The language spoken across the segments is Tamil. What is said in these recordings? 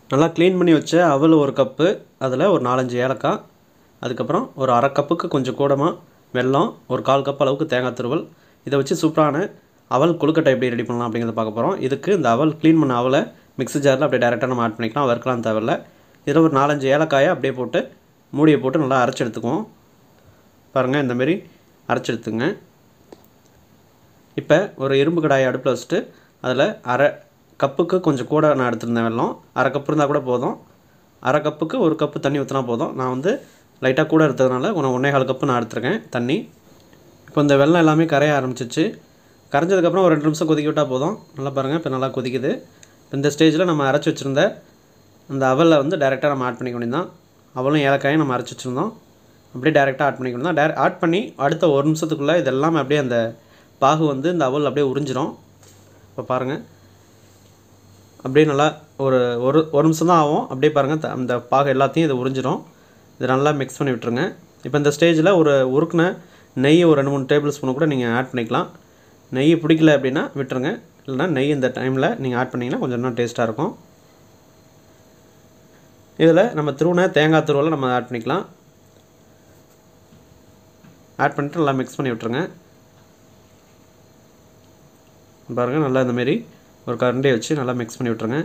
நல்லா க்ளீன் பண்ணி வச்ச அவல் ஒரு கப்பு அதில் ஒரு நாலஞ்சு ஏலக்காய் அதுக்கப்புறம் ஒரு அரை கப்புக்கு கொஞ்சம் கூடமாக வெல்லம் ஒரு கால் கப் அளவுக்கு தேங்காய் துருவல் இதை வச்சு சூப்பரான அவல் கொழுக்கட்டை எப்படி ரெடி பண்ணலாம் அப்படிங்கிறத பார்க்க போகிறோம் இதுக்கு இந்த அவல் க்ளீன் பண்ண அவலை மிக்ஸி ஜாரில் அப்படியே டேரெக்டாக நம்ம ஆட் பண்ணிக்கலாம் வறுக்கலாம் தேவையில்ல இதில் ஒரு நாலஞ்சு ஏலக்காயை அப்படியே போட்டு மூடியை போட்டு நல்லா அரைச்சி எடுத்துக்குவோம் பாருங்கள் இந்தமாரி அரைச்சி எடுத்துங்க இப்போ ஒரு இரும்பு கடாயை அடுப்பில் வச்சுட்டு அதில் அரை கப்புக்கு கொஞ்சம் கூட நான் எடுத்திருந்தேன் வெல்லம் அரை கப்பு இருந்தால் கூட போதும் அரை கப்புக்கு ஒரு கப்பு தண்ணி ஊற்றினா போதும் நான் வந்து லைட்டாக கூட எடுத்ததுனால உன ஒன்றே கால் கப்பு நான் எடுத்திருக்கேன் தண்ணி இப்போ இந்த வெல்லம் எல்லாமே கரைய ஆரம்பிச்சிச்சு கரைஞ்சதுக்கப்புறம் ஒரு ரெண்டு நிமிஷம் கொதிக்க விட்டால் போதும் நல்லா பாருங்கள் இப்போ நல்லா கொதிக்குது இப்போ இந்த ஸ்டேஜில் நம்ம அரைச்சி வச்சுருந்த அந்த அவலில் வந்து டேரெக்டாக நம்ம ஆட் பண்ணிக்க வேண்டியதான் அவலும் ஏலக்காயும் நம்ம அரைச்சி வச்சுருந்தோம் அப்படியே டேரெக்டாக ஆட் பண்ணிக்க வேண்டியதான் டேர ஆட் பண்ணி அடுத்த ஒரு நிமிஷத்துக்குள்ளே இதெல்லாம் அப்படியே அந்த பாகு வந்து இந்த அவல் அப்படியே உறிஞ்சிரும் இப்போ பாருங்கள் அப்படியே நல்லா ஒரு ஒரு ஒரு நிமிஷம் தான் ஆகும் அப்படியே பாருங்கள் த- அந்த பாகு எல்லாத்தையும் இது உறிஞ்சிரும் இதை நல்லா மிக்ஸ் பண்ணி விட்டுருங்க இப்போ இந்த ஸ்டேஜில் ஒரு உருக்குன நெய் ஒரு ரெண்டு மூணு டேபிள் ஸ்பூன் கூட நீங்கள் ஆட் பண்ணிக்கலாம் நெய் பிடிக்கல அப்படின்னா விட்டுருங்க இல்லைனா நெய் இந்த டைமில் நீங்கள் ஆட் பண்ணிங்கன்னா கொஞ்சம் இன்னும் டேஸ்ட்டாக இருக்கும் இதில் நம்ம திருவுன தேங்காய் துருவலை நம்ம ஆட் பண்ணிக்கலாம் ஆட் பண்ணிட்டு நல்லா மிக்ஸ் பண்ணி விட்டுருங்க பாருங்கள் நல்லா இந்த மாதிரி ஒரு கரண்டியை வச்சு நல்லா மிக்ஸ் பண்ணி விட்டுருங்க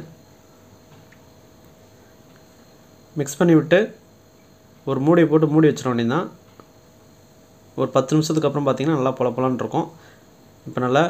மிக்ஸ் பண்ணி விட்டு ஒரு மூடியை போட்டு மூடி வச்சிட வேண்டியதுதான் ஒரு பத்து நிமிஷத்துக்கு அப்புறம் பார்த்தீங்கன்னா நல்லா பொல பொலன்னு இருக்கும் இப்போ நல்லா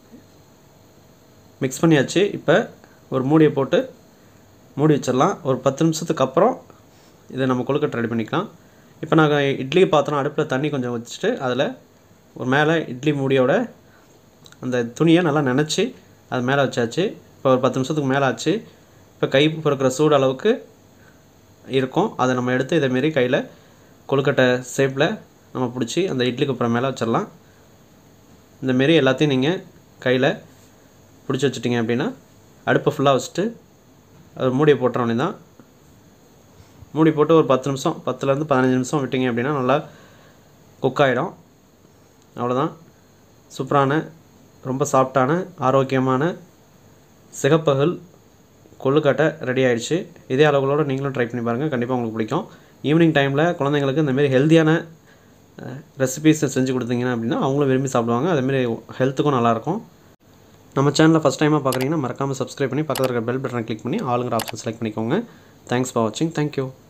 மிக்ஸ் பண்ணியாச்சு இப்போ ஒரு மூடியை போட்டு மூடி வச்சிடலாம் ஒரு பத்து நிமிஷத்துக்கு அப்புறம் இதை நம்ம கொழுக்கட்டை ரெடி பண்ணிக்கலாம் இப்போ நாங்கள் இட்லி பாத்திரம் அடுப்பில் தண்ணி கொஞ்சம் வச்சுட்டு அதில் ஒரு மேலே இட்லி மூடியோட அந்த துணியை நல்லா நனைச்சி அது மேலே வச்சாச்சு இப்போ ஒரு பத்து நிமிஷத்துக்கு மேலே ஆச்சு இப்போ கை பொறுக்கிற சூடு அளவுக்கு இருக்கும் அதை நம்ம எடுத்து இதேமாரி கையில் கொழுக்கட்டை ஷேப்பில் நம்ம பிடிச்சி அந்த இட்லி குப்புறம் மேலே வச்சிடலாம் இந்தமாரி எல்லாத்தையும் நீங்கள் கையில் பிடிச்சி வச்சிட்டிங்க அப்படின்னா அடுப்பை ஃபுல்லாக வச்சுட்டு அது மூடியை போட்டுற வேண்டியதான் மூடி போட்டு ஒரு பத்து நிமிஷம் பத்துலேருந்து பதினஞ்சு நிமிஷம் விட்டிங்க அப்படின்னா நல்லா குக் ஆகிடும் அவ்வளோதான் சூப்பரான ரொம்ப சாஃப்டான ஆரோக்கியமான சிகப்பகல் கொழுக்கட்டை ரெடி ஆயிடுச்சு இதே அளவுகளோடு நீங்களும் ட்ரை பண்ணி பாருங்கள் கண்டிப்பாக உங்களுக்கு பிடிக்கும் ஈவினிங் டைமில் குழந்தைங்களுக்கு இந்தமாரி ஹெல்த்தியான ரெசிபீஸ் செஞ்சு கொடுத்தீங்கன்னா அப்படின்னா அவங்களும் விரும்பி சாப்பிடுவாங்க அதேமாரி ஹெல்த்துக்கும் நல்லாயிருக்கும் நம்ம சேனலை ஃபஸ்ட் டைமாக பார்க்குறீங்கன்னா மறக்காமல் சப்ஸ்கிரைப் பண்ணி பக்கத்தில் இருக்கிற பெல் பட்டனை கிளிக் பண்ணி ஆளுங்கிற ஆப்ஷன் செலக்ட் பண்ணிக்கோங்க தேங்க்ஸ் ஃபார் வாட்சிங் தேங்க்யூ